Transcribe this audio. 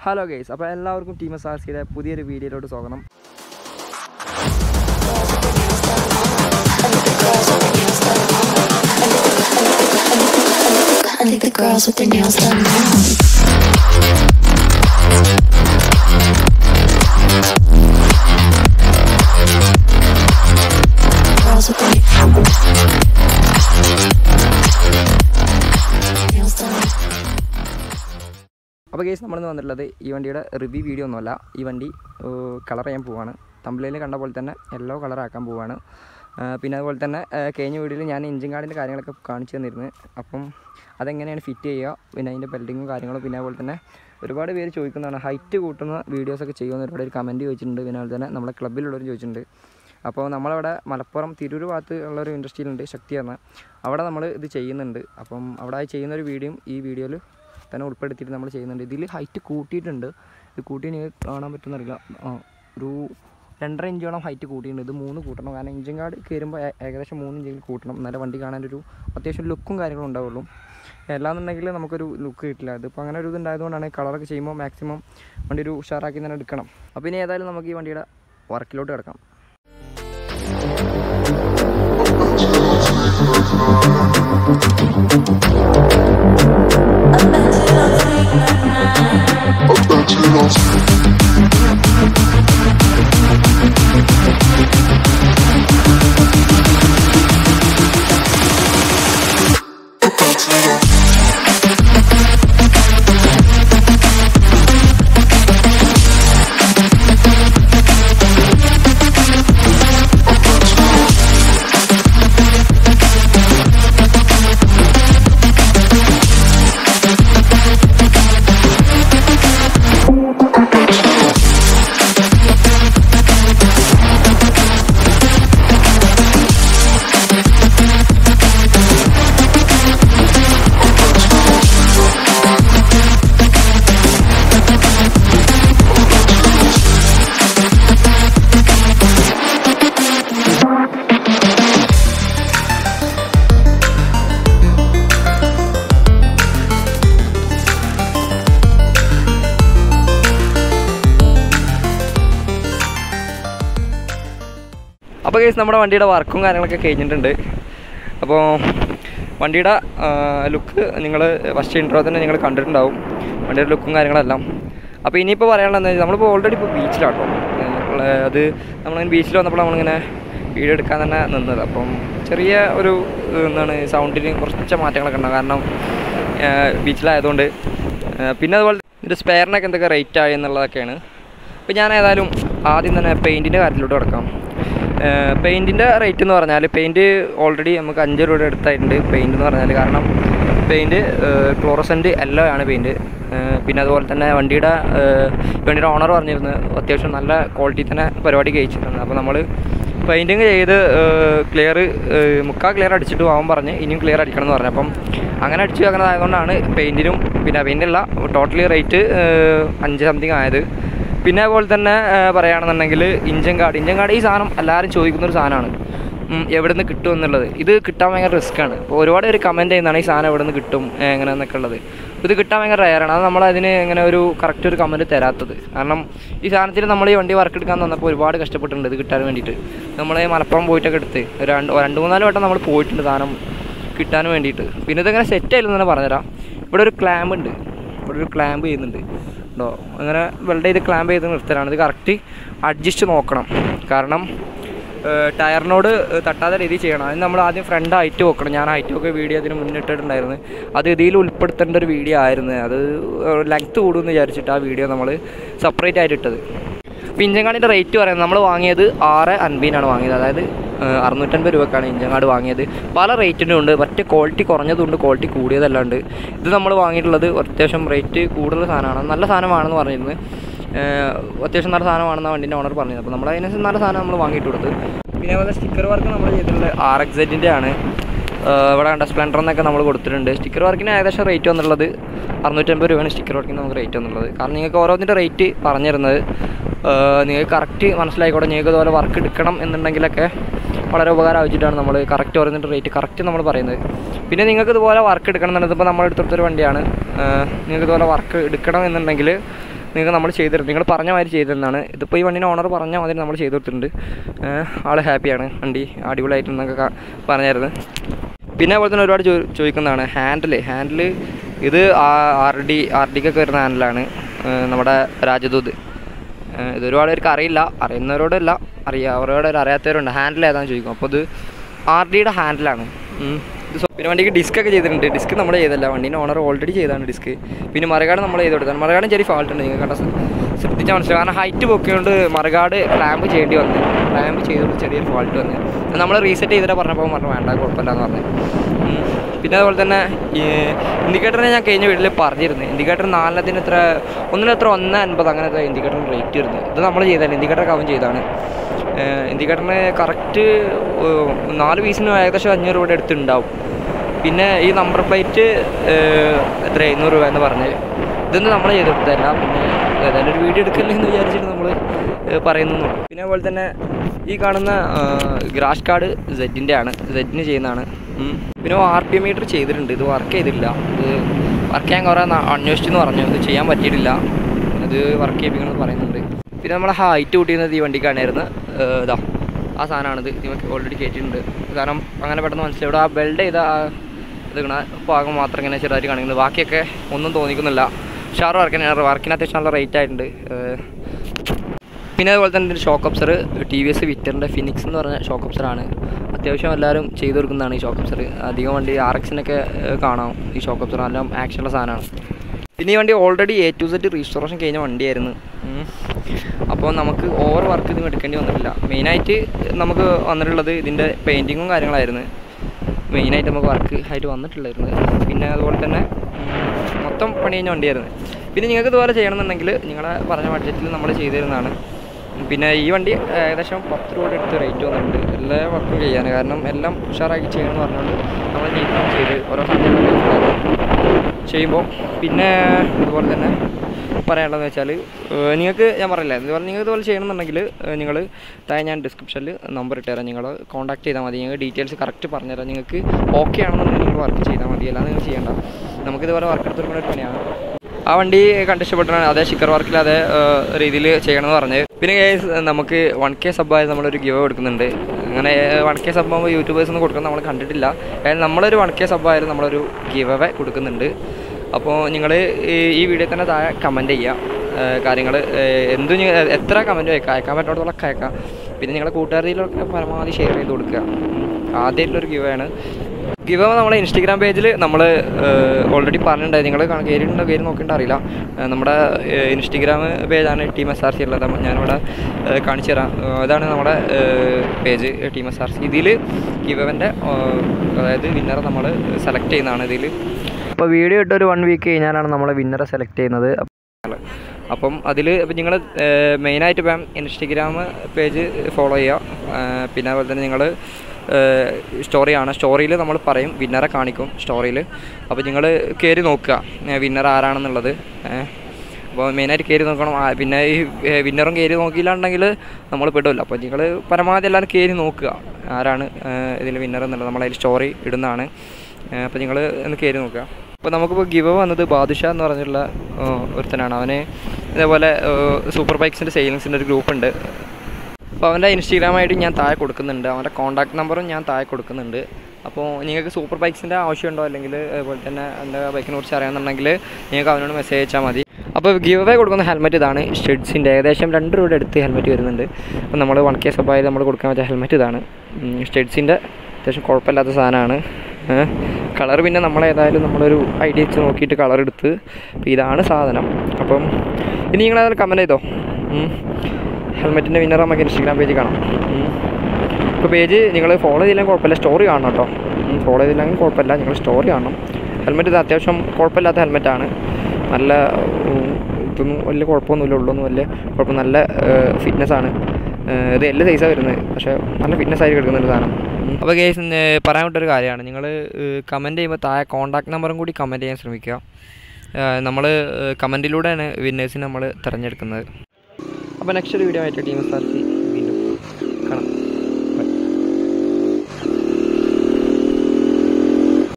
Hello guys അപ്പോൾ എല്ലാവർക്കും team S R സിയുടെ പുതിയൊരു വീഡിയോയിലോട്ട് സ്വാഗതം I think the girls with their nails done now. Girls with their nails done. അപ്പോൾ ഗൈസ് നമ്മളിന്ന് വന്നിട്ടുള്ളത് ഈ വണ്ടിയുടെ റിവ്യൂ വീഡിയോ ഒന്നുമല്ല ഈ വണ്ടി കളർ ചെയ്യാൻ പോവാണ് തമ്പിലയിൽ കണ്ട പോലെ തന്നെ യെല്ലോ കളറാക്കാൻ പോവാണ് ആ, പിന്നെ അതുപോലെ തന്നെ ആ, കഴിഞ്ഞ വീഡിയോയിൽ ഞാൻ എഞ്ചിൻ കാർഡിൻ്റെ കാര്യങ്ങളൊക്കെ കാണിച്ചു തന്നിരുന്നു അപ്പം അതെങ്ങനെയാണ് ഫിറ്റ് ചെയ്യുക പിന്നെ അതിൻ്റെ ബെൽഡിങ്ങും കാര്യങ്ങളും പിന്നെ അതുപോലെ തന്നെ ഒരുപാട് പേര് ചോദിക്കുന്നതാണ് ഹൈറ്റ് കൂട്ടുന്ന വീഡിയോസൊക്കെ ചെയ്യുമെന്ന് ഒരുപാട് ഒരു കമൻറ്റ് ചോദിച്ചിട്ടുണ്ട് പിന്നെ അതുപോലെ തന്നെ നമ്മളെ ക്ലബ്ബിലുള്ളവരും ചോദിച്ചിട്ടുണ്ട് അപ്പോൾ നമ്മളവിടെ മലപ്പുറം തിരൂർ ഭാഗത്ത് ഉള്ളൊരു ഇൻഡസ്ട്രിയിലുണ്ട് ശക്തി എന്ന അവിടെ നമ്മൾ ഇത് ചെയ്യുന്നുണ്ട് അപ്പം അവിടെ ആ ചെയ്യുന്ന ഒരു വീഡിയോയും ഈ വീഡിയോയിൽ തന്നെ ഉൾപ്പെടുത്തിയിട്ട് നമ്മൾ ചെയ്യുന്നുണ്ട് ഇതിൽ ഹൈറ്റ് കൂട്ടിയിട്ടുണ്ട് ഇത് കൂട്ടി നിങ്ങൾക്ക് കാണാൻ പറ്റുന്നറിയില്ല ആ ഒരു രണ്ടര ഇഞ്ചോളം ഹൈറ്റ് കൂട്ടിയിട്ടുണ്ട് ഇത് മൂന്ന് കൂട്ടണം കാരണം എഞ്ചിൻ കാർഡ് കയറുമ്പോൾ ഏ- ഏകദേശം മൂന്ന് ഇഞ്ചെങ്കിലും കൂട്ടണം എന്നാലേ വണ്ടി കാണാനൊരു അത്യാവശ്യം ലുക്കും കാര്യങ്ങളും ഉണ്ടാവുള്ളൂ അല്ലാന്നുണ്ടെങ്കിൽ നമുക്കൊരു ലുക്ക് കിട്ടില്ല ഇതിപ്പോൾ അങ്ങനെ ഒരു ഇതുണ്ടായതുകൊണ്ടാണ് കളറൊക്കെ ചെയ്യുമ്പോൾ മാക്സിമം വണ്ടി ഒരു ഉഷാറാക്കി തന്നെ എടുക്കണം അപ്പോൾ ഇനി ഏതായാലും നമുക്ക് ഈ വണ്ടിയുടെ വർക്കിലോട്ട് കിടക്കാം അപ്പോൾ കേസ് നമ്മുടെ വണ്ടിയുടെ വർക്കും കാര്യങ്ങളൊക്കെ കഴിഞ്ഞിട്ടുണ്ട് അപ്പോൾ വണ്ടിയുടെ ലുക്ക് നിങ്ങൾ ഫസ്റ്റ് ഇൻട്രോ തന്നെ നിങ്ങൾ കണ്ടിട്ടുണ്ടാവും വണ്ടിയുടെ ലുക്കും കാര്യങ്ങളെല്ലാം അപ്പോൾ ഇനിയിപ്പോൾ പറയാനുള്ളത് എന്താ നമ്മളിപ്പോൾ ഓൾറെഡി ഇപ്പോൾ ബീച്ചിലാട്ടോ അത് നമ്മൾ ബീച്ചിൽ വന്നപ്പോൾ നമ്മളിങ്ങനെ വീഡിയോ എടുക്കാൻ തന്നെ നിന്നത് അപ്പം ചെറിയ ഒരു ഏഹ്, എന്താണ് സൗണ്ടിന് കുറച്ച് മാറ്റങ്ങളൊക്കെ ഉണ്ടാകും കാരണം ബീച്ചിലായതുകൊണ്ട് ഏഹ്, പിന്നെ അതുപോലെ ഇതിൻ്റെ സ്പെയറിനൊക്കെ എന്തൊക്കെ റേറ്റ് ആയി എന്നുള്ളതൊക്കെയാണ് അപ്പോൾ ഞാൻ ഏതായാലും ആദ്യം തന്നെ പെയിൻറ്റിൻ്റെ കാര്യത്തിലോട്ട് കിടക്കാം പെയിൻറ്റിൻ്റെ റേറ്റ് എന്ന് പറഞ്ഞാൽ പെയിൻറ്റ് ഓൾറെഡി നമുക്ക് അഞ്ച് രൂപയുടെ അടുത്തായിട്ടുണ്ട് പെയിൻറ്റ് എന്ന് പറഞ്ഞാൽ കാരണം പെയിൻറ്റ് ക്ലോറസെൻറ്റ് എല്ലോ ആണ് പെയിൻറ്റ് പിന്നെ അതുപോലെ തന്നെ വണ്ടിയുടെ ഏഹ്, വണ്ടിയുടെ ഓണർ പറഞ്ഞിരുന്നു അത്യാവശ്യം നല്ല ക്വാളിറ്റി തന്നെ പരിപാടി കഴിച്ചിട്ടുണ്ട് അപ്പോൾ നമ്മൾ പെയിൻറ്റിങ് ചെയ്ത് ക്ലിയർ മുക്കാൽ ക്ലിയർ അടിച്ചിട്ട് പോകാൻ പറഞ്ഞ് ഇനിയും ക്ലിയർ അടിക്കണം എന്ന് പറഞ്ഞു അപ്പം അങ്ങനെ അടിച്ച് അങ്ങനെ ആയതുകൊണ്ടാണ് പെയിൻറ്റിനും പിന്നെ പെയിൻറ്റില്ല ടോട്ടലി റേറ്റ് അഞ്ച് സംതിങ് ആയത് പിന്നെ അതുപോലെ തന്നെ ആ, പറയുകയാണെന്നുണ്ടെങ്കിൽ ഇഞ്ചൻ കാർഡ് ഇഞ്ചൻ കാർഡ് ഈ സാധനം എല്ലാവരും ചോദിക്കുന്ന ഒരു സാധനമാണ് ഉം, എവിടെ നിന്ന് കിട്ടും എന്നുള്ളത് ഇത് കിട്ടാൻ ഭയങ്കര റിസ്ക്കാണ് ഇപ്പോൾ ഒരുപാട് പേര് കമൻറ്റ് ചെയ്യുന്നതാണ് ഈ സാധനം എവിടെ നിന്ന് കിട്ടും ഏ, എങ്ങനെയെന്നൊക്കെ ഉള്ളത് ഇത് കിട്ടാൻ ഭയങ്കര റയറാണ് അത് നമ്മൾ അതിന് ഇങ്ങനെ ഒരു കറക്റ്റ് ഒരു കമൻറ്റ് തരാത്തത് കാരണം ഈ സാധനത്തിൽ നമ്മൾ ഈ വണ്ടി വർക്ക് എടുക്കാൻ തന്നപ്പോൾ ഒരുപാട് കഷ്ടപ്പെട്ടിട്ടുണ്ട് ഇത് കിട്ടാൻ വേണ്ടിയിട്ട് നമ്മൾ മലപ്പുറം പോയിട്ടൊക്കെ എടുത്ത് ഒരു രണ്ട് രണ്ട് മൂന്നാല് വട്ടം നമ്മൾ പോയിട്ടുണ്ട് സാധനം കിട്ടാൻ വേണ്ടിയിട്ട് പിന്നെ ഇതങ്ങനെ സെറ്റ് ആയില്ലെന്ന് തന്നെ പറഞ്ഞുതരാം ഇവിടെ ഒരു ക്ലാമ്പ് ഉണ്ട് ഇവിടെ ഒരു ക്ലാമ്പ് ചെയ്യുന്നുണ്ട് ഉണ്ടോ അങ്ങനെ വെൽഡ് ചെയ്ത് ക്ലാമ്പ് ചെയ്ത് നിർത്തലാണ് ഇത് കറക്റ്റ് അഡ്ജസ്റ്റ് നോക്കണം കാരണം ഏഹ്, ടയറിനോട് തട്ടാത്ത രീതിയിൽ ചെയ്യണം അതിന് നമ്മൾ ആദ്യം ഫ്രണ്ട് ഹൈറ്റ് വെക്കണം ഞാൻ ഹൈറ്റ് ഒക്കെ വീഡിയോ അതിന് മുന്നിട്ടിട്ടുണ്ടായിരുന്നു അത് ഇതിൽ ഉൾപ്പെടുത്തേണ്ട ഒരു വീഡിയോ ആയിരുന്നു അത് ലെങ്ത്ത് കൂടുമെന്ന് വിചാരിച്ചിട്ട് ആ വീഡിയോ നമ്മൾ സെപ്പറേറ്റ് ആയിട്ട് ഇട്ടത് അപ്പോൾ ഇഞ്ചൻ കാർഡിൻ്റെ റേറ്റ് പറയുന്നത് നമ്മൾ വാങ്ങിയത് ആറ് അൻപതിനാണ് വാങ്ങിയത് അതായത് ഏഹ്, അറുന്നൂറ്റൻപത് രൂപക്കാണ് ഇഞ്ചൻ കാർഡ് വാങ്ങിയത് പല റേറ്റിനും ഉണ്ട് മറ്റേ ക്വാളിറ്റി കുറഞ്ഞതുണ്ട് ക്വാളിറ്റി കൂടിയതല്ലാണ്ട് ഇത് നമ്മൾ വാങ്ങിയിട്ടുള്ളത് അത്യാവശ്യം റേറ്റ് കൂടുതൽ സാധനമാണ് നല്ല സാധനമാണെന്ന് പറഞ്ഞിരുന്നു ഏഹ്, അത്യാവശ്യം നല്ല സാധനമാണെന്ന് വണ്ടീൻ്റെ ഓണർ പറഞ്ഞത് അപ്പോൾ നമ്മൾ അതിനനുസരിച്ച് നല്ല സാധനം നമ്മൾ വാങ്ങിയിട്ട് കൊടുത്ത് പിന്നെ അതുപോലെ സ്റ്റിക്കർ വർക്ക് നമ്മൾ ചെയ്തിട്ടുള്ളത് ആർ എക്സ് സെറ്റിൻ്റെ ആണ് ഏഹ്, ഇവിടെ കണ്ട സ്പ്ലെൻഡർ എന്നൊക്കെ നമ്മൾ കൊടുത്തിട്ടുണ്ട് സ്റ്റിക്കർ വർക്കിന് ഏകദേശം റേറ്റ് വന്നുള്ളത് അറുന്നൂറ്റമ്പത് രൂപയാണ് സ്റ്റിക്കർ വർക്കിന് നമുക്ക് റേറ്റ് വന്നുള്ളത് കാരണം നിങ്ങൾക്ക് ഓരോന്നിൻ്റെ റേറ്റ് പറഞ്ഞിരുന്നത് നിങ്ങൾക്ക് കറക്റ്റ് മനസ്സിലായിക്കോട്ടെ നിങ്ങൾക്ക് ഇതുപോലെ വർക്ക് എടുക്കണം എന്നുണ്ടെങ്കിലൊക്കെ വളരെ ഉപകാരം ആവശ്യമായിട്ടാണ് നമ്മൾ കറക്റ്റ് ഓരോന്നിൻ്റെ റേറ്റ് കറക്റ്റ് നമ്മൾ പറയുന്നത് പിന്നെ നിങ്ങൾക്ക് ഇതുപോലെ വർക്ക് എടുക്കണം എന്നുള്ളത് ഇപ്പോൾ നമ്മൾ എടുത്തൊരു വണ്ടിയാണ് ഏഹ് നിങ്ങൾക്ക് ഇതുപോലെ വർക്ക് എടുക്കണം എന്നുണ്ടെങ്കിൽ നിങ്ങൾക്ക് നമ്മൾ ചെയ്ത് തരും നിങ്ങൾ പറഞ്ഞ മാതിരി ചെയ്തു തരുന്നതാണ് ഇതിപ്പോൾ ഈ വണ്ടീൻ്റെ ഓണർ പറഞ്ഞ മാതിരി നമ്മൾ ചെയ്ത് കൊടുത്തിട്ടുണ്ട് ഏഹ് ആൾ ഹാപ്പിയാണ് വണ്ടി അടിപൊളിയായിട്ടുണ്ടെന്നൊക്കെ ക- പറഞ്ഞായിരുന്നു പിന്നെ അതുപോലെ തന്നെ ഒരുപാട് ചോ ചോദിക്കുന്നതാണ് ഹാൻഡിൽ ഹാൻഡിൽ ഇത് ആർ ഡി ആർ ഡിക്കൊക്കെ വരുന്ന ഹാൻഡിലാണ് ഏഹ് നമ്മുടെ രാജദൂത് ഏഹ് ഇത് ഒരുപാട് പേർക്ക് അറിയില്ല അറിയുന്നവരോടല്ല അറിയാം അവരോട് അറിയാത്തവരുണ്ട് ഹാൻഡിൽ ഏതാണെന്ന് ചോദിക്കും അപ്പോൾ ഇത് ആർ ഡിയുടെ ഹാൻഡിലാണ് ഉം. ഇത് സ്വ- പിന്നെ വണ്ടിക്ക് ഡിസ്ക് ഒക്കെ ചെയ്തിട്ടുണ്ട് ഡിസ്ക് നമ്മൾ ചെയ്തല്ല വണ്ടീൻ്റെ ഓണർ ഓൾറെഡി ചെയ്താണ് ഡിസ്ക് പിന്നെ മറുകാട് നമ്മൾ ചെയ്ത് കൊടുത്താണ് മറുകാടും ചെറിയ ഫാൾട്ട് ഉണ്ട് നിങ്ങൾ കണ്ട ശ്രദ്ധിച്ചാൽ മനസ്സിലാവും കാരണം ഹൈറ്റ് പൊക്കിയോണ്ട് മറുകാട് ക്ലാമ്പ് ചെയ്യേണ്ടി വന്നു ക്ലാമ്പ് ചെയ്തുകൊണ്ട് ചെറിയൊരു ഫാൾട്ട് വന്നു നമ്മൾ റീസെറ്റ് ചെയ്തിട്ട് പറഞ്ഞപ്പോൾ പറഞ്ഞു വേണ്ട കുഴപ്പമില്ല എന്ന് പറഞ്ഞു ഉം. പിന്നെ അതുപോലെ തന്നെ ഈ ഇൻഡിക്കേറ്ററിനെ ഞാൻ കഴിഞ്ഞ വീട്ടിൽ പറഞ്ഞിരുന്നു ഇൻഡിക്കേറ്റർ നാലെണ്ണത്തിന് എത്ര ഒന്നിന് എത്ര ഒന്ന് അൻപത് അങ്ങനത്തെ ഇൻഡിക്കേറ്ററിന് റേറ്റ് വരുന്നത് ഇത് നമ്മൾ ചെയ്തല്ല ഇൻഡിക്കേറ്റർ കവൻ ചെയ്താണ് ഇൻഡിക്കേറ്ററിന് കറക്റ്റ് നാല് പീസിന് ഏകദേശം അഞ്ഞൂറ് രൂപയുടെ അടുത്തുണ്ടാവും പിന്നെ ഈ നമ്പർ പ്ലേറ്റ് എത്ര എഴുന്നൂറ് രൂപ എന്ന് പറഞ്ഞ് ഇതൊന്നും നമ്മൾ ചെയ്ത് കൊടുത്തതല്ല പിന്നെ ഏതായാലും ഒരു വീഡിയോ എടുക്കല്ലേ എന്ന് വിചാരിച്ചിട്ട് നമ്മൾ പറയുന്നു പിന്നെ അതുപോലെ തന്നെ ഈ കാണുന്ന ഗ്രാഷ് കാർഡ് സെറ്റിൻ്റെ ആണ് സെറ്റിന് ചെയ്യുന്നതാണ് ഉം. പിന്നെ ആർ പി എം മീറ്റർ ചെയ്തിട്ടുണ്ട് ഇത് വർക്ക് ചെയ്തിട്ടില്ല ഇത് വർക്ക് ചെയ്യാൻ കുറേ ന- അന്വേഷിച്ചെന്ന് പറഞ്ഞു ഇത് ചെയ്യാൻ പറ്റിയിട്ടില്ല അത് വർക്ക് ചെയ്യിപ്പിക്കണമെന്ന് പറയുന്നുണ്ട് പിന്നെ നമ്മളെ ഹൈറ്റ് കൂട്ടിയിരുന്നത് ഈ വണ്ടിക്കാണായിരുന്നു ഏഹ് ഇതാ ആ സാധനമാണിത് നിങ്ങൾക്ക് ഓൾറെഡി കയറ്റിയിട്ടുണ്ട് കാരണം അങ്ങനെ പെട്ടെന്ന് മനസ്സിലായി ഇവിടെ ആ വെൽഡ് ചെയ്ത ആ ഇത് ഇങ്ങനെ ഭാഗം മാത്രം ഇങ്ങനെ ചെറുതായിട്ട് കാണിക്കുന്നത് ബാക്കിയൊക്കെ ഒന്നും തോന്നിക്കുന്നില്ല ഷാർ വർക്കിന് വർക്കിന് അത്യാവശ്യം നല്ല റേറ്റ് ആയിട്ടുണ്ട് ഏഹ് പിന്നെ അതുപോലെ തന്നെ ഒരു ഷോക്ക് ഒബ്സർ ടി വി എസ് വിറ്ററിൻ്റെ ഫിനിക്സ് എന്ന് പറഞ്ഞ ഷോക്ക് ഒബ്സറാണ് അത്യാവശ്യം എല്ലാവരും ചെയ്തു കൊടുക്കുന്നതാണ് ഈ ഷോക്ക് ഒബ്സർ അധികം വണ്ടി ആർ എക്സിനൊക്കെ കാണാം ഈ ഷോക്ക് ഒബ്സർ നല്ല ആക്ഷനുള്ള സാധനമാണ് പിന്നെ ഈ വണ്ടി already A to set restoration കഴിഞ്ഞ വണ്ടിയായിരുന്നു ഉം. അപ്പോൾ നമുക്ക് ഓവർ വർക്ക് ഇതും എടുക്കേണ്ടി വന്നിട്ടില്ല മെയിനായിട്ട് നമുക്ക് വന്നിട്ടുള്ളത് ഇതിൻ്റെ പെയിൻറ്റിങ്ങും കാര്യങ്ങളായിരുന്നു മെയിനായിട്ട് നമുക്ക് വർക്ക് ആയിട്ട് വന്നിട്ടുള്ളായിരുന്നു പിന്നെ അതുപോലെ തന്നെ ഉം, മൊത്തം പണി കഴിഞ്ഞ വണ്ടിയായിരുന്നു പിന്നെ നിങ്ങൾക്ക് ഇതുപോലെ ചെയ്യണമെന്നുണ്ടെങ്കിൽ നിങ്ങളെ പറഞ്ഞ ബഡ്ജറ്റിൽ നമ്മൾ ചെയ്തു തരുന്നതാണ് പിന്നെ ഈ വണ്ടി ഏകദേശം പത്ത് രൂപയുടെ അടുത്ത് റേറ്റ് വന്നിട്ടുണ്ട് എല്ലാ വർക്കും ചെയ്യാൻ കാരണം എല്ലാം ഉഷാറാക്കി ചെയ്യണമെന്ന് പറഞ്ഞുകൊണ്ട് നമ്മൾ നീക്കം ചെയ്ത് ഓരോ സാധനങ്ങൾ ചെയ്യുമ്പോൾ പിന്നെ അതുപോലെ തന്നെ പറയാനുള്ളതെന്ന് വെച്ചാൽ നിങ്ങൾക്ക് ഞാൻ പറയില്ല ഇതുപോലെ നിങ്ങൾക്ക് ഇതുപോലെ ചെയ്യണമെന്നുണ്ടെങ്കിൽ നിങ്ങൾ താഴെ ഞാൻ ഡിസ്ക്രിപ്ഷനിൽ നമ്പർ ഇട്ടുതരാം നിങ്ങൾ കോൺടാക്ട് ചെയ്താൽ മതി നിങ്ങൾ ഡീറ്റെയിൽസ് കറക്റ്റ് പറഞ്ഞുതരാം നിങ്ങൾക്ക് ഓക്കെ ആണെന്നുണ്ടെങ്കിൽ നിങ്ങൾ വർക്ക് ചെയ്താൽ മതി അല്ലാതെ നിങ്ങൾ ചെയ്യേണ്ട നമുക്കിതുപോലെ വർക്ക് എടുത്തെടുക്കുന്ന ഒരു പണിയാണ് ആ വണ്ടി കണ്ടിഷ്ടപ്പെട്ടാണ് അതേ സ്റ്റിക്കർ വർക്കിൽ അതേ രീതിയിൽ ചെയ്യണമെന്ന് പറഞ്ഞ് പിന്നെ guys, നമുക്ക് വൺ കെ സബ്ബായി നമ്മളൊരു ഗിവ് കൊടുക്കുന്നുണ്ട് അങ്ങനെ വൺ കെ സബ് ആകുമ്പോൾ യൂട്യൂബേഴ്സ് ഒന്നും കൊടുക്കുന്നത് നമ്മൾ കണ്ടിട്ടില്ല കാരണം നമ്മളൊരു വൺ കെ സബ് ആയാലും നമ്മളൊരു ഗിവ് കൊടുക്കുന്നുണ്ട് അപ്പോൾ നിങ്ങൾ ഈ വീഡിയോ തന്നെ താഴെ കമൻറ്റ് ചെയ്യുക കാര്യങ്ങൾ എന്തും ഇനി എത്ര കമൻറ്റ് അയക്കാം അയക്കാൻ പറ്റുന്നിടത്തോളൊക്കെ അയക്കാം പിന്നെ നിങ്ങളുടെ കൂട്ടുകാരിലൊക്കെ പരമാവധി ഷെയർ ചെയ്ത് കൊടുക്കുക ആദ്യമായിട്ടുള്ളൊരു ഗിവ് ആണ് ഗിവ് നമ്മളെ ഇൻസ്റ്റഗ്രാം പേജിൽ നമ്മൾ ഓൾറെഡി പറഞ്ഞിട്ടുണ്ടായി നിങ്ങൾ കയറിയിട്ടുണ്ടോ കയറി നോക്കിയിട്ട് അറിയില്ല ഏഹ് നമ്മുടെ ഇൻസ്റ്റഗ്രാം പേജാണ് ടീം എസ് ആർ സി ഉള്ളത് അപ്പം ഞാനിവിടെ ഏഹ് കാണിച്ചു തരാം ഏഹ് ഇതാണ് നമ്മുടെ page team S R C ഇതിൽ ഗിവൻ്റെ അതായത് വിന്നറെ നമ്മൾ സെലക്ട് ചെയ്യുന്നതാണ് ഇതിൽ അപ്പോൾ വീഡിയോ ഇട്ട് ഒരു വൺ വീക്ക് കഴിഞ്ഞാലാണ് നമ്മൾ വിന്നറെ സെലക്ട് ചെയ്യുന്നത് അപ്പം അതിൽ ഇപ്പം നിങ്ങൾ മെയിനായിട്ട് ഇപ്പം ഇൻസ്റ്റഗ്രാം പേജ് ഫോളോ ചെയ്യുക ഏഹ് പിന്നെ അതുപോലെ തന്നെ നിങ്ങൾ സ്റ്റോറിയാണ് സ്റ്റോറിയിൽ നമ്മൾ പറയും വിന്നറെ കാണിക്കും സ്റ്റോറിയിൽ അപ്പോൾ നിങ്ങൾ കയറി നോക്കുക വിന്നർ ആരാണെന്നുള്ളത് ഏഹ് അപ്പോൾ മെയിനായിട്ട് കയറി നോക്കണം ആ, പിന്നെ ഈ വിന്നറും കയറി നോക്കിയില്ലാണ്ടെങ്കിൽ നമ്മൾ പെടില്ല അപ്പോൾ നിങ്ങൾ പരമാവധി എല്ലാവരും കയറി നോക്കുക ആരാണ് ഇതിൽ വിന്നർ എന്നുള്ളത് നമ്മളതിൽ സ്റ്റോറി ഇടുന്നതാണ് അപ്പോൾ നിങ്ങൾ ഒന്ന് കയറി നോക്കുക അപ്പോൾ നമുക്കിപ്പോൾ ഗിവ് വന്നത് ബാദുഷ എന്ന് പറഞ്ഞിട്ടുള്ള ആ, ഒരുത്തനാണ് അവന് ഇതേപോലെ സൂപ്പർ ബൈക്സിൻ്റെ സെയിലിങ്സിൻ്റെ ഒരു ഗ്രൂപ്പ് ഉണ്ട് അപ്പോൾ അവൻ്റെ ഇൻസ്റ്റാഗ്രാം ഐ ഡി ഞാൻ താഴെ കൊടുക്കുന്നുണ്ട് അവൻ്റെ കോൺടാക്ട് നമ്പറും ഞാൻ താഴെ കൊടുക്കുന്നുണ്ട് അപ്പോൾ നിങ്ങൾക്ക് സൂപ്പർ ബൈക്സിൻ്റെ ആവശ്യമുണ്ടോ അല്ലെങ്കിൽ അതുപോലെ തന്നെ എൻ്റെ ബൈക്കിനെ കുറിച്ച് അറിയാമെന്നുണ്ടെങ്കിൽ നിങ്ങൾക്ക് അവനോട് മെസ്സേജ് അയച്ചാൽ മതി അപ്പോൾ ഗിവ് അവേ കൊടുക്കുന്ന ഹെൽമെറ്റ് ഇതാണ് സ്റ്റെഡ്സിൻ്റെ ഏകദേശം രണ്ട് രൂപയുടെ അടുത്ത് ഹെൽമെറ്റ് വരുന്നുണ്ട് അപ്പോൾ നമ്മൾ വൺ കെ സബായി നമ്മൾ കൊടുക്കാൻ പറ്റിയ ഹെൽമെറ്റ് ഇതാണ് സ്റ്റെഡ്സിൻ്റെ അത്യാവശ്യം കുഴപ്പമില്ലാത്ത സാധനമാണ് കളർ പിന്നെ നമ്മളേതായാലും നമ്മളൊരു ഐഡിയ വെച്ച് നോക്കിയിട്ട് കളർ എടുത്ത് അപ്പോൾ ഇതാണ് സാധനം അപ്പം ഇനി നിങ്ങളേതായാലും കമൻറ്റ് ചെയ്തോ ഉം. ഹെൽമെറ്റിൻ്റെ വിന്നർ നമുക്ക് ഇൻസ്റ്റാഗ്രാം പേജ് കാണാം ഇപ്പോൾ പേജ് നിങ്ങൾ ഫോളോ ചെയ്തില്ലെങ്കിൽ കുഴപ്പമില്ല സ്റ്റോറി കാണണം കേട്ടോ ഫോളോ ചെയ്തില്ലെങ്കിൽ കുഴപ്പമില്ല നിങ്ങൾ സ്റ്റോറി കാണണം ഹെൽമെറ്റ് ഇത് അത്യാവശ്യം കുഴപ്പമില്ലാത്ത ഹെൽമെറ്റാണ് നല്ല ഉം, ഇതൊന്നും വലിയ കുഴപ്പമൊന്നുമില്ല ഉള്ളൊന്നും വലിയ കുഴപ്പം നല്ല ഫിറ്റ്നസ് ആണ് ഏഹ് ഇത് എല്ലാ സൈസാണ് വരുന്നത് പക്ഷേ നല്ല ഫിറ്റ്നസ് ആയിട്ട് കിടക്കുന്ന ഒരു സാധനം അപ്പോൾ കേസ് പറയാൻ വിട്ടൊരു കാര്യമാണ് നിങ്ങൾ കമൻറ്റ് ചെയ്യുമ്പോൾ താഴെ കോൺടാക്ട് നമ്പറും കൂടി കമൻറ്റ് ചെയ്യാൻ ശ്രമിക്കുക നമ്മൾ കമൻറ്റിലൂടെയാണ് വിന്നേഴ്സിനെ നമ്മൾ തിരഞ്ഞെടുക്കുന്നത് അപ്പോൾ നെക്സ്റ്റ് ഒരു വീഡിയോ ആയിട്ട് ടീം സാർസി വീണ്ടും കാണാം